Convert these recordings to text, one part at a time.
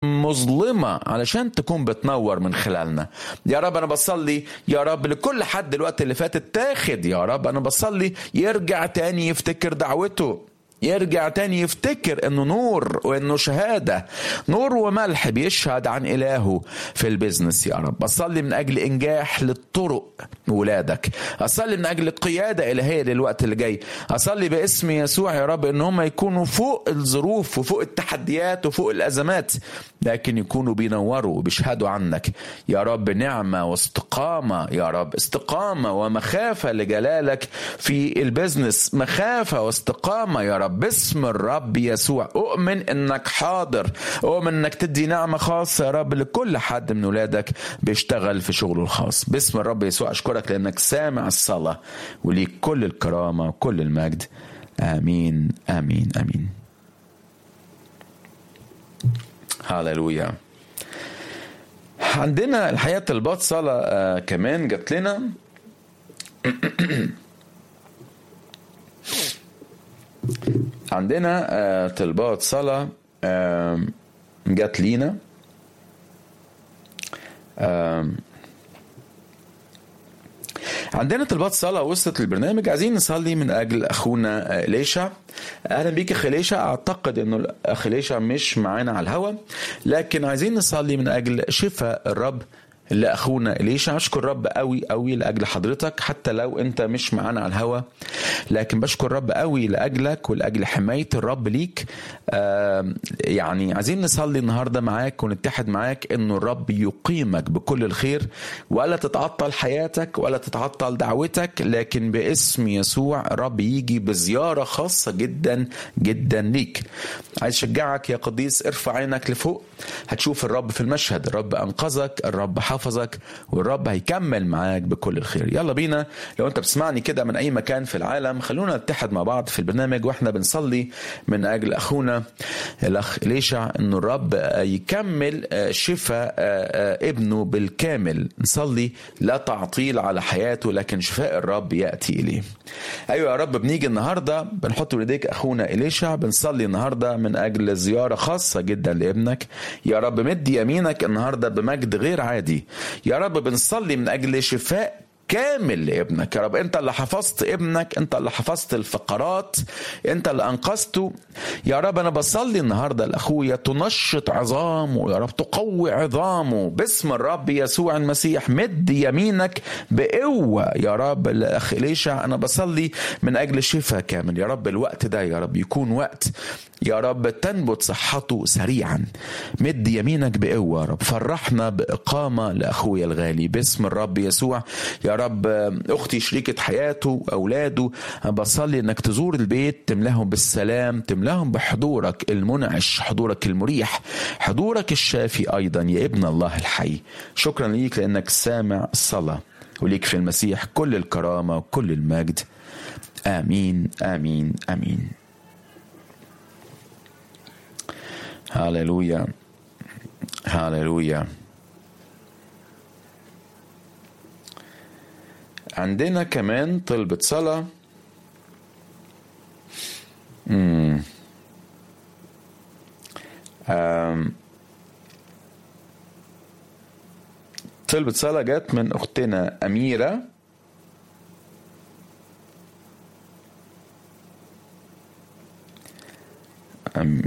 مظلمة علشان تكون بتنور من خلالنا يا رب أنا بصلي يا رب لكل حد الوقت اللي فات اتاخد يا رب أنا بصلي يرجع تاني يفتكر دعوته يرجع تاني يفتكر انه نور وانه شهادة نور وملح بيشهد عن الهه في البيزنس يا رب اصلي من اجل انجاح للطرق ولادك اصلي من اجل قيادة الهية للوقت اللي جاي اصلي باسم يسوع يا رب ان هم يكونوا فوق الظروف وفوق التحديات وفوق الازمات لكن يكونوا بينوروا وبيشهدوا عنك يا رب نعمة واستقامة يا رب استقامة ومخافة لجلالك في البيزنس مخافة واستقامة يا رب باسم الرب يسوع أؤمن أنك حاضر أؤمن أنك تدي نعمة خاصة يا رب لكل حد من ولادك بيشتغل في شغله الخاص باسم الرب يسوع أشكرك لأنك سامع الصلاة وليك كل الكرامة وكل المجد آمين آمين آمين هاللويا عندنا الحقيقة طلبات صلاة آه كمان جات لنا عندنا آه طلبات صلاة آه جات لينا آه عندنا طلبات صلاة وصلت للبرنامج عايزين نصلي من أجل أخونا ليشع أهلا بيك أخي ليشع أعتقد أنه الأخ ليشع مش معانا على الهوا لكن عايزين نصلي من أجل شفاء الرب لاخونا اليشا اشكر رب قوي قوي لاجل حضرتك حتى لو انت مش معانا على الهوا لكن بشكر رب قوي لاجلك ولاجل حمايه الرب ليك آه يعني عايزين نصلي النهارده معاك ونتحد معاك انه الرب يقيمك بكل الخير ولا تتعطل حياتك ولا تتعطل دعوتك لكن باسم يسوع الرب يجي بزياره خاصه جدا جدا ليك عايز اشجعك يا قديس ارفع عينك لفوق هتشوف الرب في المشهد الرب انقذك الرب حفظك والرب هيكمل معاك بكل الخير يلا بينا لو انت بتسمعني كده من اي مكان في العالم خلونا نتحد مع بعض في البرنامج واحنا بنصلي من اجل اخونا الاخ ليشع انه الرب يكمل شفاء ابنه بالكامل نصلي لا تعطيل على حياته لكن شفاء الرب ياتي اليه ايوه يا رب بنيجي النهارده بنحط بايديك اخونا اليشع بنصلي النهارده من اجل زياره خاصه جدا لابنك يا رب مد يمينك النهارده بمجد غير عادي يا رب بنصلي من اجل شفاء كامل لابنك يا رب انت اللي حفظت ابنك انت اللي حفظت الفقرات انت اللي انقذته يا رب انا بصلي النهارده لاخويا تنشط عظامه يا رب تقوي عظامه باسم الرب يسوع المسيح مد يمينك بقوه يا رب الاخ ليشع انا بصلي من اجل شفاء كامل يا رب الوقت ده يا رب يكون وقت يا رب تنبت صحته سريعا مد يمينك بقوه يا رب فرحنا باقامه لاخويا الغالي باسم الرب يسوع يا رب اختي شريكه حياته اولاده بصلي انك تزور البيت تملاهم بالسلام تملاهم بحضورك المنعش حضورك المريح حضورك الشافي ايضا يا ابن الله الحي شكرا ليك لانك سامع الصلاه وليك في المسيح كل الكرامه وكل المجد امين امين امين هاللويا هاللويا عندنا كمان طلبة صلاة مم. أم. طلبة صلاة جت من أختنا أميرة أم.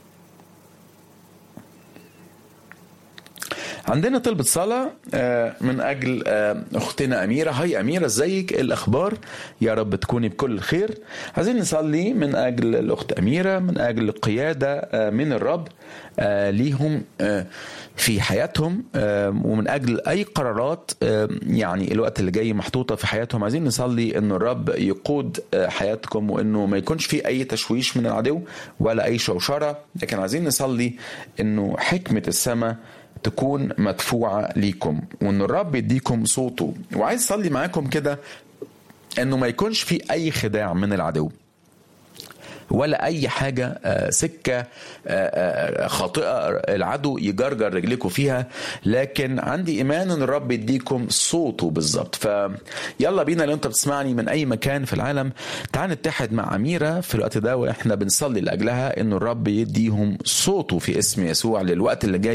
عندنا طلبة صلاة من أجل أختنا أميرة هاي أميرة ازيك الأخبار يا رب تكوني بكل خير عايزين نصلي من أجل الأخت أميرة من أجل قيادة من الرب ليهم في حياتهم ومن أجل أي قرارات يعني الوقت اللي جاي محطوطة في حياتهم عايزين نصلي أن الرب يقود حياتكم وأنه ما يكونش في أي تشويش من العدو ولا أي شوشرة لكن عايزين نصلي أنه حكمة السماء تكون مدفوعة ليكم وان الرب يديكم صوته وعايز اصلي معاكم كده انه ما يكونش في اي خداع من العدو ولا اي حاجه سكه خاطئه العدو يجرجر رجلكم فيها لكن عندي ايمان ان الرب يديكم صوته بالظبط فيلا بينا لو انت بتسمعني من اي مكان في العالم تعال نتحد مع اميره في الوقت ده واحنا بنصلي لاجلها ان الرب يديهم صوته في اسم يسوع للوقت اللي جاي